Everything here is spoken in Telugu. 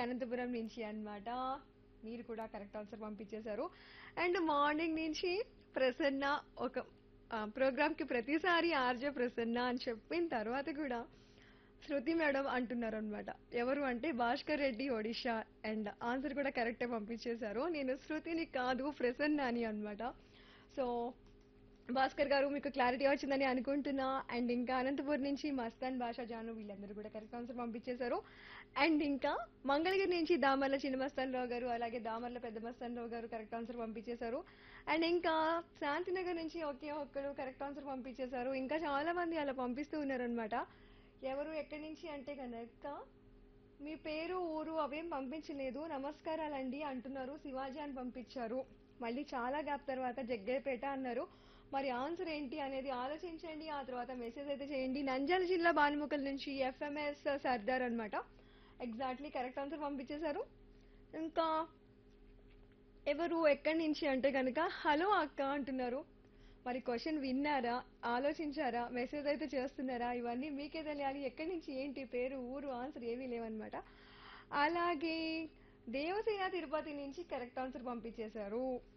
అనంతపురం నుంచి అన్నమాట మీరు కూడా కరెక్ట్ ఆన్సర్ పంపించేశారు అండ్ మార్నింగ్ నుంచి ప్రసన్న ఒక ప్రోగ్రామ్ కి ప్రతిసారి ఆర్జే ప్రసన్న అని చెప్పిన తర్వాత కూడా శృతి మేడం అంటున్నారు అనమాట ఎవరు అంటే భాస్కర్ రెడ్డి ఒడిషా అండ్ ఆన్సర్ కూడా కరెక్టే పంపించేశారు నేను శృతిని కాదు ప్రసన్న అని అనమాట సో భాస్కర్ గారు మీకు క్లారిటీ వచ్చిందని అనుకుంటున్నా అండ్ ఇంకా అనంతపూర్ నుంచి మస్తాన్ భాషా జాను వీళ్ళందరూ కూడా కరెక్ట్ ఆన్సర్ పంపించేశారు అండ్ ఇంకా మంగళగిరి నుంచి దామర్ల చిన్న మస్తాన్ రావు గారు అలాగే దామర్ల పెద్ద మస్తాన్ రావు గారు కరెక్ట్ ఆన్సర్ పంపించేశారు అండ్ ఇంకా శాంతినగర్ నుంచి ఒకే ఒక్కరు కరెక్ట్ ఆన్సర్ పంపించేశారు ఇంకా చాలా మంది అలా పంపిస్తూ ఉన్నారనమాట ఎవరు ఎక్కడి నుంచి అంటే కనుక మీ పేరు ఊరు అవేం పంపించలేదు నమస్కారాలండి అంటున్నారు శివాజీ అని పంపించారు మళ్ళీ చాలా గ్యాప్ తర్వాత జగ్గయ్యపేట అన్నారు మరి ఆన్సర్ ఏంటి అనేది ఆలోచించండి ఆ తర్వాత మెసేజ్ అయితే చేయండి నంద్యాల జిల్లా బానుముకల్ నుంచి ఎఫ్ఎంఎస్ సర్దార్ అన్నమాట ఎగ్జాక్ట్లీ కరెక్ట్ ఆన్సర్ పంపించేశారు ఇంకా ఎవరు ఎక్కడి నుంచి అంటే కనుక హలో అక్క అంటున్నారు మరి క్వశ్చన్ విన్నారా ఆలోచించారా మెసేజ్ అయితే చేస్తున్నారా ఇవన్నీ మీకే తెలియాలి ఎక్కడి నుంచి ఏంటి పేరు ఊరు ఆన్సర్ ఏమీ లేవన్నమాట అలాగే దేవసేన తిరుపతి నుంచి కరెక్ట్ ఆన్సర్ పంపించేశారు